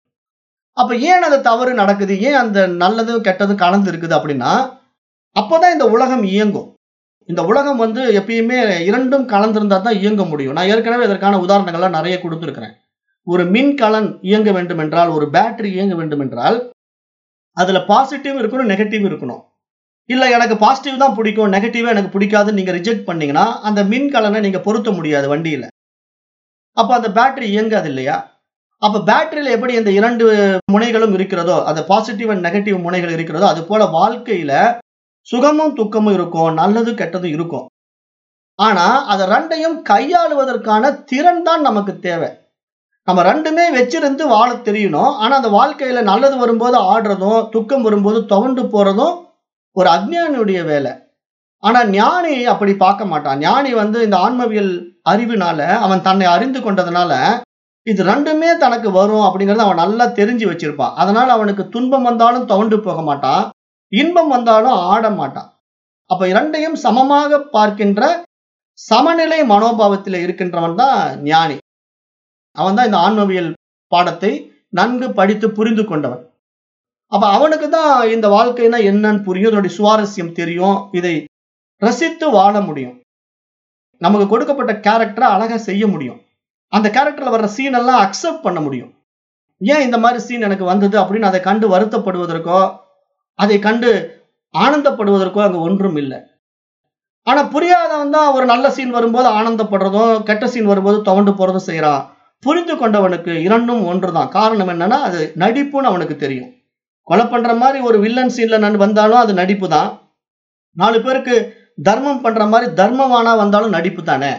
அப்ப ஏன் அந்த தவறு நடக்குது ஏன் அந்த நல்லதும் கெட்டதும் கலந்து இருக்குது அப்படின்னா அப்போதான் இந்த உலகம் இயங்கும் இந்த உலகம் வந்து எப்பயுமே இரண்டும் கலந்திருந்தா தான் இயங்க முடியும் நான் ஏற்கனவே இதற்கான உதாரணங்கள்லாம் நிறைய கொடுத்துருக்கிறேன் ஒரு மின்கலன் இயங்க வேண்டும் என்றால் ஒரு பேட்டரி இயங்க வேண்டும் என்றால் அதுல பாசிட்டிவ் இருக்கணும் நெகட்டிவ் இருக்கணும் இல்ல எனக்கு பாசிட்டிவ் தான் பிடிக்கும் நெகட்டிவா எனக்கு பிடிக்காதுன்னு நீங்க ரிஜெக்ட் பண்ணீங்கன்னா அந்த மின்கலனை நீங்க பொருத்த முடியாது வண்டியில அப்ப அந்த பேட்டரி இயங்காது இல்லையா அப்ப பேட்டரியில எப்படி இந்த இரண்டு முனைகளும் இருக்கிறதோ அந்த பாசிட்டிவ் அண்ட் நெகட்டிவ் முனைகள் இருக்கிறதோ அது போல வாழ்க்கையில சுகமும் துக்கமும் இருக்கும் நல்லது கெட்டதும் இருக்கும் ஆனா அதை ரெண்டையும் கையாளுவதற்கான திறன் தான் நமக்கு தேவை நம்ம ரெண்டுமே வச்சிருந்து வாழ தெரியணும் ஆனா அந்த வாழ்க்கையில நல்லது வரும்போது ஆடுறதும் துக்கம் வரும்போது துவண்டு போறதும் ஒரு அஜ்ஞானியுடைய வேலை ஆனா ஞானி அப்படி பார்க்க மாட்டான் ஞானி வந்து இந்த ஆன்மவியல் அறிவினால அவன் தன்னை அறிந்து கொண்டதுனால இது ரெண்டுமே தனக்கு வரும் அப்படிங்கறத அவன் நல்லா தெரிஞ்சு வச்சிருப்பான் அதனால அவனுக்கு துன்பம் வந்தாலும் துவண்டு போக மாட்டான் இன்பம் வந்தாலும் ஆட மாட்டான் அப்ப இரண்டையும் சமமாக பார்க்கின்ற சமநிலை மனோபாவத்தில் இருக்கின்றவன் தான் ஞானி அவன் தான் இந்த ஆன்மவியல் பாடத்தை நன்கு படித்து புரிந்து கொண்டவன் அப்ப அவனுக்கு தான் இந்த வாழ்க்கைனா என்னன்னு புரியும் இதனுடைய சுவாரஸ்யம் தெரியும் இதை ரசித்து வாழ முடியும் நமக்கு கொடுக்கப்பட்ட கேரக்டரை அழகா செய்ய முடியும் அந்த கேரக்டர்ல வர்ற சீன் எல்லாம் அக்செப்ட் பண்ண முடியும் ஏன் இந்த மாதிரி சீன் எனக்கு வந்தது அப்படின்னு அதை கண்டு வருத்தப்படுவதற்கோ அதை கண்டு ஆனந்தப்படுவதற்கோ அங்க ஒன்றும் இல்லை ஆனா புரியாதவன் தான் ஒரு நல்ல சீன் வரும்போது ஆனந்தப்படுறதும் கெட்ட சீன் வரும்போது துவண்டு போறதும் செய்யறான் புரிந்து கொண்டவனுக்கு இரண்டும் ஒன்றுதான் காரணம் என்னன்னா அது நடிப்புன்னு அவனுக்கு தெரியும் கொலை பண்ற மாதிரி ஒரு வில்லன் சீன்ல நான் வந்தாலும் அது நடிப்பு தான் நாலு பேருக்கு தர்மம் பண்ற மாதிரி தர்மவானா வந்தாலும் நடிப்பு தானே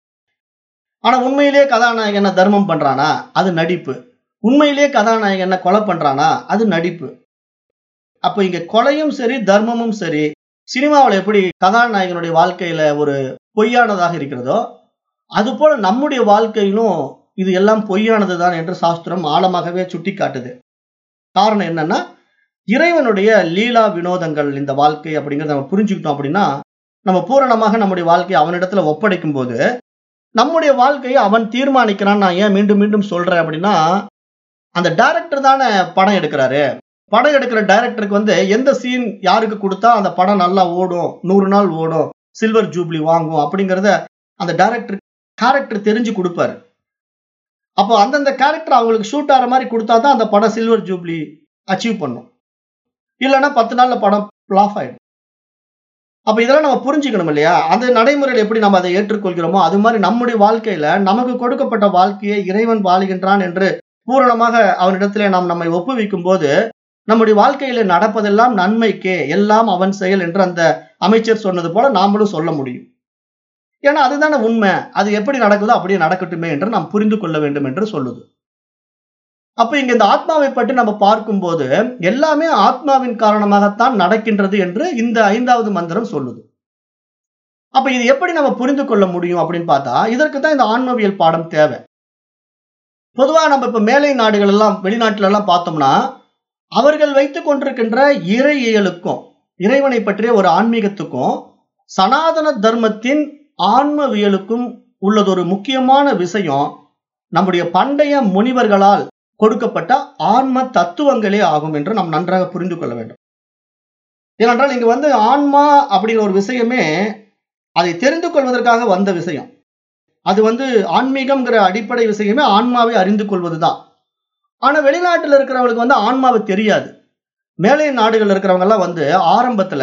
ஆனா உண்மையிலேயே கதாநாயகன் என்ன தர்மம் பண்றானா அது நடிப்பு உண்மையிலேயே கதாநாயகன் என்ன கொலை பண்றானா அது நடிப்பு அப்ப இங்க கொலையும் சரி தர்மமும் சரி சினிமாவில் எப்படி கதாநாயகனுடைய வாழ்க்கையில ஒரு பொய்யானதாக இருக்கிறதோ அது போல நம்முடைய வாழ்க்கையிலும் இது எல்லாம் பொய்யானது தான் என்று சாஸ்திரம் ஆழமாகவே சுட்டி காட்டுது காரணம் என்னன்னா இறைவனுடைய லீலா வினோதங்கள் இந்த வாழ்க்கை அப்படிங்கிறத நம்ம புரிஞ்சுக்கிட்டோம் அப்படின்னா நம்ம பூரணமாக நம்முடைய வாழ்க்கையை அவனிடத்துல ஒப்படைக்கும் போது நம்முடைய வாழ்க்கையை அவன் தீர்மானிக்கிறான் நான் ஏன் மீண்டும் மீண்டும் சொல்றேன் அப்படின்னா அந்த டைரக்டர் தானே படம் எடுக்கிறாரு படம் எடுக்கிற டைரக்டருக்கு வந்து எந்த சீன் யாருக்கு கொடுத்தா அந்த படம் நல்லா ஓடும் நூறு நாள் ஓடும் சில்வர் ஜூப்ளி வாங்கும் அப்படிங்கிறத அந்த டைரக்டர் கேரக்டர் தெரிஞ்சு கொடுப்பாரு அப்போ அந்தந்த கேரக்டர் அவங்களுக்கு ஷூட் ஆகிற மாதிரி கொடுத்தா தான் அந்த படம் சில்வர் ஜூப்ளி அச்சீவ் பண்ணும் இல்லைன்னா பத்து நாள்ல படம் ஃபிளாப் ஆயிடும் அப்ப இதெல்லாம் நம்ம புரிஞ்சுக்கணும் இல்லையா அந்த நடைமுறையில் எப்படி நம்ம அதை ஏற்றுக்கொள்கிறோமோ அது மாதிரி நம்முடைய வாழ்க்கையில நமக்கு கொடுக்கப்பட்ட வாழ்க்கையை இறைவன் வாழுகின்றான் என்று பூரணமாக அவனிடத்திலே நாம் நம்மை ஒப்புவிக்கும் போது நம்முடைய வாழ்க்கையில நடப்பதெல்லாம் நன்மைக்கே எல்லாம் அவன் செயல் என்று அந்த அமைச்சர் சொன்னது போல நாமளும் சொல்ல முடியும் ஏன்னா அதுதானே உண்மை அது எப்படி நடக்குதோ அப்படியே நடக்கட்டுமே என்று நாம் புரிந்து கொள்ள வேண்டும் என்று சொல்லுது அப்ப இங்க இந்த ஆத்மாவை பற்றி நம்ம பார்க்கும்போது எல்லாமே ஆத்மாவின் காரணமாகத்தான் நடக்கின்றது என்று இந்த ஐந்தாவது மந்திரம் சொல்லுது அப்ப இது எப்படி நம்ம புரிந்து கொள்ள முடியும் அப்படின்னு பார்த்தா இதற்கு தான் இந்த ஆன்மவியல் பாடம் தேவை பொதுவா நம்ம இப்ப மேலை நாடுகள் எல்லாம் வெளிநாட்டுல எல்லாம் பார்த்தோம்னா அவர்கள் வைத்துக் கொண்டிருக்கின்ற இறையியலுக்கும் இறைவனை பற்றிய ஒரு ஆன்மீகத்துக்கும் சனாதன தர்மத்தின் ஆன்மவியலுக்கும் உள்ளதொரு முக்கியமான விஷயம் நம்முடைய பண்டைய முனிவர்களால் கொடுக்கப்பட்ட ஆன்ம தத்துவங்களே ஆகும் என்று நாம் நன்றாக புரிந்து கொள்ள வேண்டும் ஏனென்றால் இங்க வந்து ஆன்மா அப்படிங்கிற ஒரு விஷயமே அதை தெரிந்து கொள்வதற்காக வந்த விஷயம் அது வந்து ஆன்மீகம்ங்கிற அடிப்படை விஷயமே ஆன்மாவை அறிந்து கொள்வதுதான் ஆனா வெளிநாட்டுல இருக்கிறவங்களுக்கு வந்து ஆன்மாவை தெரியாது மேலை நாடுகள் இருக்கிறவங்க எல்லாம் வந்து ஆரம்பத்துல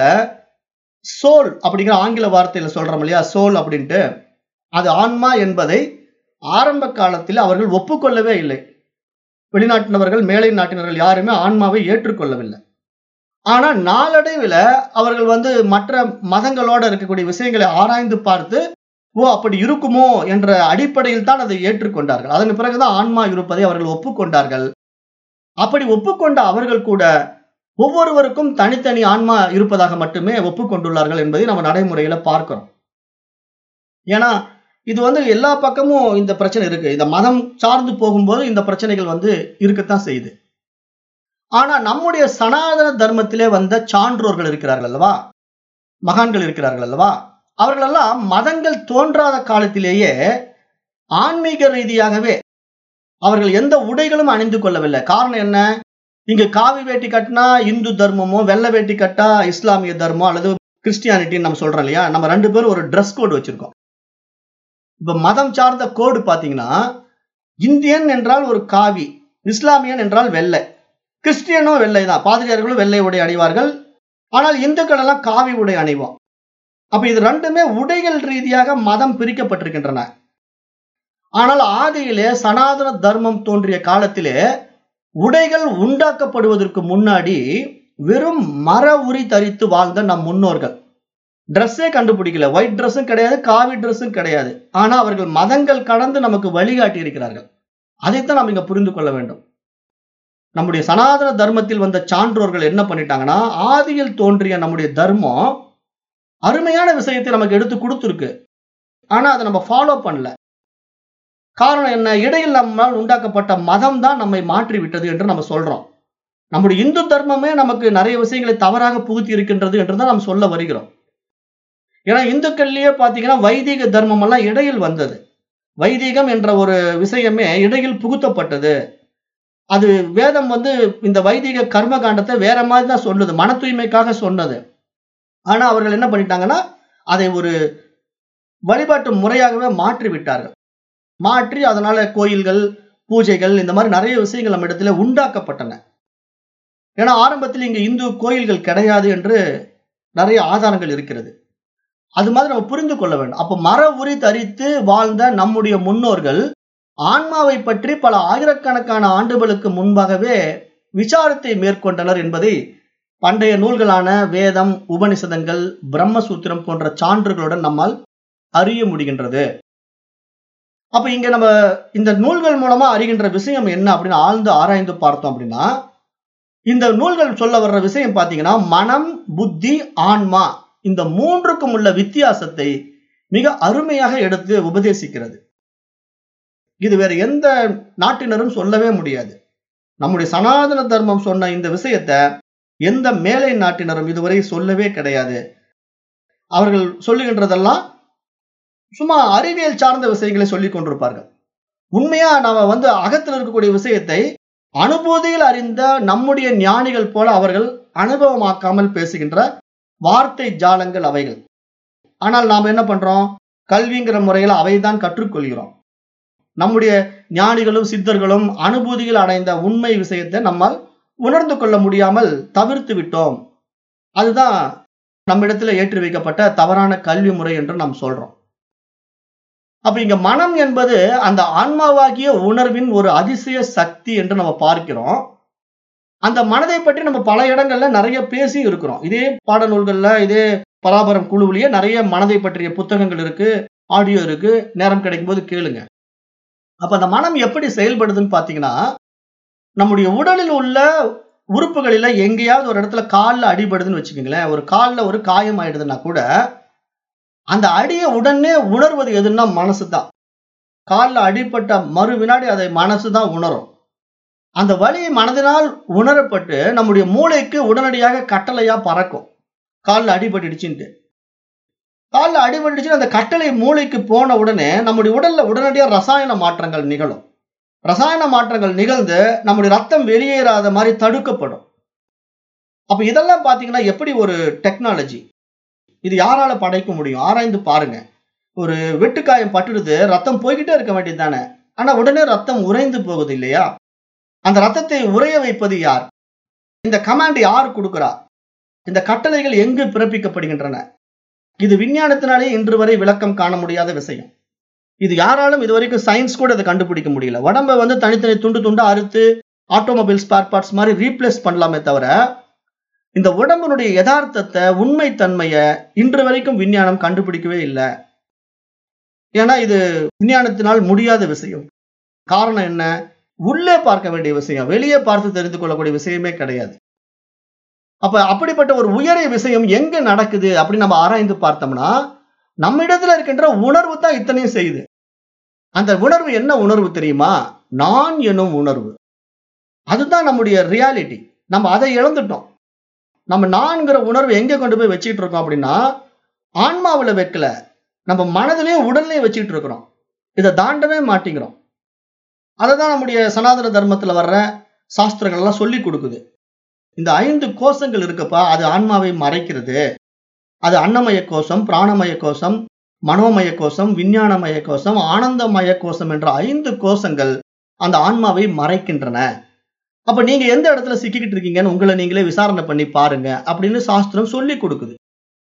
சோல் அப்படிங்கிற ஆங்கில வார்த்தையில சொல்றோம் இல்லையா சோல் அப்படின்ட்டு அது ஆன்மா என்பதை ஆரம்ப காலத்தில் அவர்கள் ஒப்புக்கொள்ளவே இல்லை வெளிநாட்டினவர்கள் மேலை நாட்டினர்கள் யாருமே ஆன்மாவை ஏற்றுக்கொள்ளவில்லை ஆனா நாளடைவில் அவர்கள் வந்து மற்ற மதங்களோட இருக்கக்கூடிய விஷயங்களை ஆராய்ந்து பார்த்து ஓ அப்படி இருக்குமோ என்ற அடிப்படையில் தான் அதை ஏற்றுக்கொண்டார்கள் அதன் பிறகுதான் ஆன்மா இருப்பதை அவர்கள் ஒப்புக்கொண்டார்கள் அப்படி ஒப்புக்கொண்ட அவர்கள் கூட ஒவ்வொருவருக்கும் தனித்தனி ஆன்மா இருப்பதாக மட்டுமே ஒப்புக்கொண்டுள்ளார்கள் என்பதை நம்ம நடைமுறையில பார்க்கிறோம் ஏன்னா இது வந்து எல்லா பக்கமும் இந்த பிரச்சனை இருக்கு இந்த மதம் சார்ந்து போகும்போது இந்த பிரச்சனைகள் வந்து இருக்கத்தான் செய்யுது ஆனா நம்முடைய சனாதன தர்மத்திலே வந்த சான்றோர்கள் இருக்கிறார்கள் அல்லவா மகான்கள் இருக்கிறார்கள் அல்லவா அவர்களெல்லாம் மதங்கள் தோன்றாத காலத்திலேயே ஆன்மீக ரீதியாகவே அவர்கள் எந்த உடைகளும் அணிந்து கொள்ளவில்லை காரணம் என்ன இங்க காவி வேட்டி கட்டினா இந்து தர்மமோ வெள்ளை வேட்டி கட்டா இஸ்லாமிய தர்மம் அல்லது கிறிஸ்டியானிட்டின்னு நம்ம சொல்றோம் இல்லையா நம்ம ரெண்டு பேரும் ஒரு ட்ரெஸ் கோடு வச்சிருக்கோம் இப்ப மதம் சார்ந்த கோடு பாத்தீங்கன்னா இந்தியன் என்றால் ஒரு காவி இஸ்லாமியன் என்றால் வெள்ளை கிறிஸ்டியனும் வெள்ளை தான் பாதிரியார்களும் வெள்ளை உடை அணிவார்கள் ஆனால் இந்துக்கள் எல்லாம் காவி உடை அணிவோம் அப்ப இது ரெண்டுமே உடைகள் ரீதியாக மதம் பிரிக்கப்பட்டிருக்கின்றன ஆனால் ஆதியிலே சனாதன தர்மம் தோன்றிய காலத்திலே உடைகள் உண்டாக்கப்படுவதற்கு முன்னாடி வெறும் மர உரி தரித்து வாழ்ந்த நம் முன்னோர்கள் ட்ரெஸ்ஸே கண்டுபிடிக்கல ஒயிட் ட்ரெஸ்ஸும் கிடையாது காவி ட்ரெஸ்ஸும் கிடையாது ஆனா அவர்கள் மதங்கள் கடந்து நமக்கு வழிகாட்டி இருக்கிறார்கள் அதைத்தான் நாம் இங்க புரிந்து கொள்ள வேண்டும் நம்முடைய சனாதன தர்மத்தில் வந்த சான்றோர்கள் என்ன பண்ணிட்டாங்கன்னா ஆதியில் தோன்றிய நம்முடைய தர்மம் அருமையான விஷயத்தை நமக்கு எடுத்து கொடுத்துருக்கு ஆனா அதை நம்ம ஃபாலோ பண்ணல காரணம் என்ன இடையில் நம்மால் உண்டாக்கப்பட்ட மதம் தான் நம்மை மாற்றி விட்டது என்று நம்ம சொல்றோம் நம்முடைய இந்து தர்மமே நமக்கு நிறைய விஷயங்களை தவறாக புகுத்தி இருக்கின்றது என்று தான் நாம் சொல்ல வருகிறோம் ஏன்னா இந்துக்கள்லயே பாத்தீங்கன்னா வைதிக தர்மம் எல்லாம் இடையில் வந்தது வைதிகம் என்ற ஒரு விஷயமே இடையில் புகுத்தப்பட்டது அது வேதம் வந்து இந்த வைதிக கர்ம காண்டத்தை வேற மாதிரி தான் சொல்லுது மன தூய்மைக்காக சொன்னது ஆனா அவர்கள் என்ன பண்ணிட்டாங்கன்னா அதை ஒரு வழிபாட்டு முறையாகவே மாற்றி விட்டார்கள் மாற்றி அதனால கோயில்கள் பூஜைகள் இந்த மாதிரி நிறைய விஷயங்கள் நம்ம இடத்துல உண்டாக்கப்பட்டன ஏன்னா ஆரம்பத்தில் இங்க இந்து கோயில்கள் கிடையாது என்று நிறைய ஆதாரங்கள் இருக்கிறது அது மாதிரி நம்ம புரிந்து கொள்ள வேண்டும் அப்ப மர உரி தரித்து வாழ்ந்த நம்முடைய முன்னோர்கள் ஆன்மாவை பற்றி பல ஆயிரக்கணக்கான ஆண்டுகளுக்கு முன்பாகவே விசாரத்தை மேற்கொண்டனர் என்பதை பண்டைய நூல்களான வேதம் உபனிஷதங்கள் பிரம்மசூத்திரம் போன்ற சான்றுகளுடன் நம்மால் அறிய முடிகின்றது அப்ப இங்க நம்ம இந்த நூல்கள் மூலமா அறிகின்ற விஷயம் என்ன அப்படின்னு ஆழ்ந்து ஆராய்ந்து பார்த்தோம் அப்படின்னா இந்த நூல்கள் சொல்ல வர்ற விஷயம் பாத்தீங்கன்னா மனம் புத்தி ஆன்மா இந்த மூன்றுக்கும் உள்ள வித்தியாசத்தை மிக அருமையாக எடுத்து உபதேசிக்கிறது இது வேற எந்த நாட்டினரும் சொல்லவே முடியாது நம்முடைய சனாதன தர்மம் சொன்ன இந்த விஷயத்த எந்த மேலை நாட்டினரும் இதுவரை சொல்லவே கிடையாது அவர்கள் சொல்லுகின்றதெல்லாம் சும்மா அறிவியல் சார்ந்த விஷயங்களை சொல்லிக் கொண்டிருப்பார்கள் உண்மையா நாம வந்து அகத்தில் இருக்கக்கூடிய விஷயத்தை அனுபூதியில் அறிந்த நம்முடைய ஞானிகள் போல அவர்கள் அனுபவமாக்காமல் பேசுகின்ற வார்த்தை ஜாலங்கள் அவைகள் ஆனால் நாம் என்ன பண்றோம் கல்விங்கிற முறையில் அவைதான் கற்றுக்கொள்கிறோம் நம்முடைய ஞானிகளும் சித்தர்களும் அனுபூதியில் அடைந்த உண்மை விஷயத்தை நம்மால் உணர்ந்து கொள்ள முடியாமல் தவிர்த்து விட்டோம் அதுதான் நம்மிடத்துல ஏற்றி வைக்கப்பட்ட தவறான கல்வி முறை என்று நாம் சொல்றோம் அப்ப இங்க மனம் என்பது அந்த ஆன்மாவாகிய உணர்வின் ஒரு அதிசய சக்தி என்று நம்ம பார்க்கிறோம் அந்த மனதை பற்றி நம்ம பல இடங்கள்ல நிறைய பேசி இருக்கிறோம் இதே பாடநூல்கள்ல இதே பராபரம் குழுவிலேயே நிறைய மனதை பற்றிய புத்தகங்கள் இருக்கு ஆடியோ இருக்கு நேரம் கிடைக்கும் போது கேளுங்க அப்ப அந்த மனம் எப்படி செயல்படுதுன்னு பாத்தீங்கன்னா நம்முடைய உடலில் உள்ள உறுப்புகளில எங்கேயாவது ஒரு இடத்துல காலில் அடிபடுதுன்னு வச்சுக்கோங்களேன் ஒரு காலில் ஒரு காயம் ஆயிடுதுன்னா கூட அந்த அடியை உடனே உணர்வது எதுன்னா மனசு தான் காலில் அடிப்பட்ட மறு வினாடி அதை மனசு தான் உணரும் அந்த வலி மனதினால் உணரப்பட்டு நம்முடைய மூளைக்கு உடனடியாக கட்டளையா பறக்கும் காலில் அடிபட்டுடுச்சுன்ட்டு காலில் அடிபட்டுச்சு அந்த கட்டளை மூளைக்கு போன உடனே நம்முடைய உடல்ல உடனடியாக ரசாயன மாற்றங்கள் நிகழும் ரசாயன மாற்றங்கள் நிகழ்ந்து நம்முடைய ரத்தம் வெளியேறாத மாதிரி தடுக்கப்படும் அப்ப இதெல்லாம் பாத்தீங்கன்னா எப்படி ஒரு டெக்னாலஜி இது யாரால படைக்க முடியும் ஆராய்ந்து பாருங்க ஒரு வெட்டுக்காயம் பட்டுடுது ரத்தம் போய்கிட்டே இருக்க வேண்டியது தானே ஆனா உடனே ரத்தம் உறைந்து போகுது இல்லையா அந்த ரத்தத்தை உறைய வைப்பது யார் இந்த கமாண்ட் யார் கொடுக்கிறா இந்த கட்டளைகள் எங்கு பிறப்பிக்கப்படுகின்றன இது விஞ்ஞானத்தினாலே இன்று வரை விளக்கம் காண முடியாத விஷயம் இது யாராலும் இதுவரைக்கும் சயின்ஸ் கூட இதை கண்டுபிடிக்க முடியல உடம்ப வந்து தனித்தனி துண்டு துண்டா அறுத்து ஆட்டோமொபைல் ஸ்பேர் பார்ட்ஸ் மாதிரி ரீப்ளேஸ் பண்ணலாமே தவிர இந்த உடம்பினுடைய யதார்த்தத்தை உண்மை தன்மையை இன்று வரைக்கும் விஞ்ஞானம் கண்டுபிடிக்கவே இல்லை ஏன்னா இது விஞ்ஞானத்தினால் முடியாத விஷயம் காரணம் என்ன உள்ளே பார்க்க வேண்டிய விஷயம் வெளியே பார்த்து தெரிந்து கொள்ளக்கூடிய விஷயமே கிடையாது அப்ப அப்படிப்பட்ட ஒரு உயரிய விஷயம் எங்க நடக்குது அப்படின்னு நம்ம ஆராய்ந்து பார்த்தோம்னா நம்ம இடத்துல இருக்கின்ற உணர்வு தான் இத்தனையும் செய்யுது அந்த உணர்வு என்ன உணர்வு தெரியுமா நான் எனும் உணர்வு அதுதான் நம்முடைய ரியாலிட்டி நம்ம அதை இழந்துட்டோம் நம்ம நான்கிற உணர்வு எங்க கொண்டு போய் வச்சுட்டு இருக்கோம் அப்படின்னா ஆன்மாவுல வைக்கல நம்ம மனதிலையும் உடல்லையும் வச்சுட்டு இருக்கிறோம் இதை தாண்டவே மாட்டேங்கிறோம் அதை தான் நம்முடைய சனாதன தர்மத்துல வர்ற சாஸ்திரங்கள் எல்லாம் சொல்லி கொடுக்குது இந்த ஐந்து கோஷங்கள் இருக்குப்பா அது ஆன்மாவை மறைக்கிறது அது அன்னமய கோஷம் பிராணமய கோஷம் மனோமய கோஷம் விஞ்ஞானமய கோஷம் ஆனந்தமய கோஷம் என்ற ஐந்து கோஷங்கள் அந்த ஆன்மாவை மறைக்கின்றன அப்ப நீங்க எந்த இடத்துல சிக்கிக்கிட்டு இருக்கீங்கன்னு உங்களை நீங்களே விசாரணை பண்ணி பாருங்க அப்படின்னு சாஸ்திரம் சொல்லி கொடுக்குது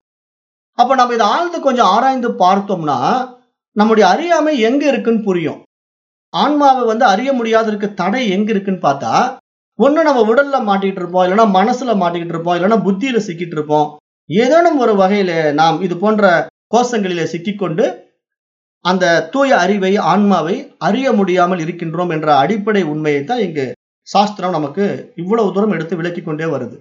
அப்ப நம்ம இதை ஆழ்ந்து கொஞ்சம் ஆராய்ந்து பார்த்தோம்னா நம்முடைய அறியாமை எங்க இருக்குன்னு புரியும் ஆன்மாவை வந்து அறிய முடியாததுக்கு தடை எங்க இருக்குன்னு பார்த்தா ஒண்ணு நம்ம உடல்ல மாட்டிக்கிட்டு இருப்போம் இல்லைன்னா மனசுல மாட்டிக்கிட்டு இருப்போம் இல்லைன்னா புத்தியில சிக்கிட்டு இருப்போம் ஏதேனும் ஒரு வகையில நாம் இது போன்ற கோஷங்களிலே சிக்கிக்கொண்டு அந்த தூய அறிவை ஆன்மாவை அறிய முடியாமல் இருக்கின்றோம் என்ற அடிப்படை உண்மையை தான் இங்கு சாஸ்திரம் நமக்கு இவ்வளவு தூரம் எடுத்து விளக்கி கொண்டே வருது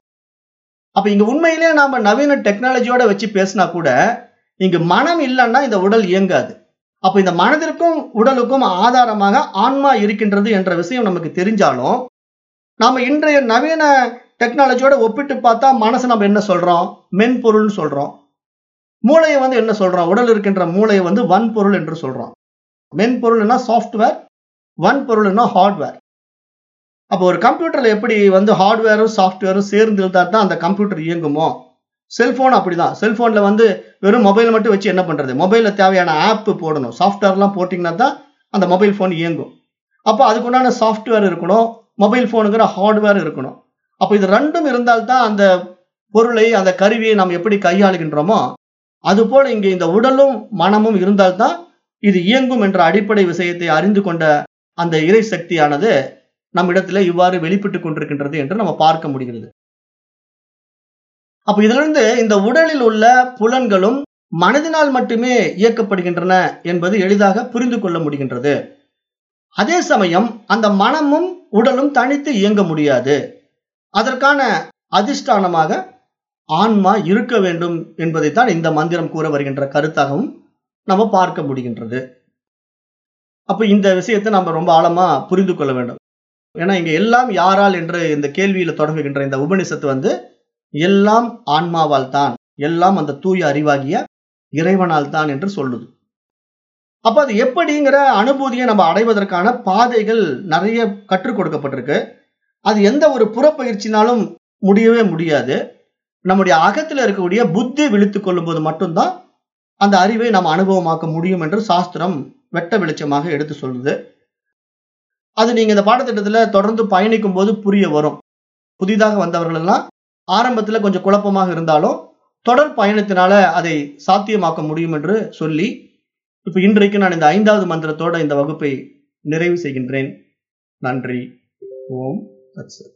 அப்ப இங்க உண்மையிலே நாம நவீன டெக்னாலஜியோட வச்சு பேசினா கூட இங்கு மனம் இல்லைன்னா இந்த உடல் இயங்காது அப்ப இந்த மனதிற்கும் உடலுக்கும் ஆதாரமாக ஆன்மா இருக்கின்றது என்ற விஷயம் நமக்கு தெரிஞ்சாலும் நாம இன்றைய நவீன டெக்னாலஜியோட ஒப்பிட்டு பார்த்தா மனசு நம்ம என்ன சொல்றோம் மென்பொருள்னு சொல்றோம் மூளையை வந்து என்ன சொல்றோம் உடல் இருக்கின்ற மூளையை வந்து வன்பொருள் என்று சொல்றோம் மென்பொருள்னா சாஃப்ட்வேர் வன்பொருள்னா ஹார்ட்வேர் அப்போ ஒரு கம்ப்யூட்டர்ல எப்படி வந்து ஹார்ட்வேரும் சாஃப்ட்வேரும் சேர்ந்து இருந்தால் தான் அந்த கம்ப்யூட்டர் இயங்குமோ செல்போன் அப்படிதான் செல்போன்ல வந்து வெறும் மொபைல் மட்டும் வச்சு என்ன பண்றது மொபைல்ல தேவையான ஆப் போடணும் சாஃப்ட்வேர்லாம் போட்டிங்கன்னா தான் அந்த மொபைல் ஃபோன் இயங்கும் அப்போ அதுக்குண்டான சாஃப்ட்வேர் இருக்கணும் மொபைல் ஃபோனுங்கிற ஹார்ட்வேர் இருக்கணும் அப்போ இது ரெண்டும் இருந்தால்தான் அந்த பொருளை அந்த கருவியை நாம் எப்படி கையாளுகின்றோமோ அதுபோல இங்கே இந்த உடலும் மனமும் இருந்தால்தான் இது இயங்கும் என்ற அடிப்படை விஷயத்தை அறிந்து கொண்ட அந்த இறை சக்தியானது நம்மிடத்துல இவ்வாறு வெளிப்பட்டு கொண்டிருக்கின்றது என்று நம்ம பார்க்க முடிகிறது அப்ப இதுல இருந்து இந்த உடலில் உள்ள புலன்களும் மனதினால் மட்டுமே இயக்கப்படுகின்றன என்பது எளிதாக புரிந்து கொள்ள முடிகின்றது அதே சமயம் அந்த மனமும் உடலும் தனித்து இயங்க முடியாது அதற்கான அதிஷ்டானமாக ஆன்மா இருக்க வேண்டும் என்பதைத்தான் இந்த மந்திரம் கூற வருகின்ற கருத்தாகவும் நம்ம பார்க்க முடிகின்றது அப்ப இந்த விஷயத்தை நம்ம ரொம்ப ஆழமா புரிந்து கொள்ள வேண்டும் ஏன்னா இங்க எல்லாம் யாரால் என்று இந்த கேள்வியில தொடங்குகின்ற இந்த உபனிஷத்து வந்து எல்லாம் ஆன்மாவால் தான் எல்லாம் அந்த தூய அறிவாகிய இறைவனால் தான் என்று சொல்லுது அப்ப அது எப்படிங்கிற அனுபூதியை நம்ம அடைவதற்கான பாதைகள் நிறைய கற்றுக் கொடுக்கப்பட்டிருக்கு அது எந்த ஒரு புறப்பயிற்சினாலும் முடியவே முடியாது நம்முடைய அகத்துல இருக்கக்கூடிய புத்தி விழித்துக் கொள்ளும் போது மட்டும்தான் அந்த அறிவை நாம் அனுபவமாக்க முடியும் என்று சாஸ்திரம் வெட்ட வெளிச்சமாக எடுத்து சொல்லுது அது நீங்க இந்த பாடத்திட்டத்துல தொடர்ந்து பயணிக்கும் போது புரிய வரும் புதிதாக வந்தவர்கள் எல்லாம் ஆரம்பத்துல கொஞ்சம் குழப்பமாக இருந்தாலும் தொடர் பயணத்தினால அதை சாத்தியமாக்க முடியும் என்று சொல்லி இப்ப இன்றைக்கு நான் இந்த ஐந்தாவது மந்திரத்தோட இந்த வகுப்பை நிறைவு செய்கின்றேன் நன்றி ஓம் தத்சத்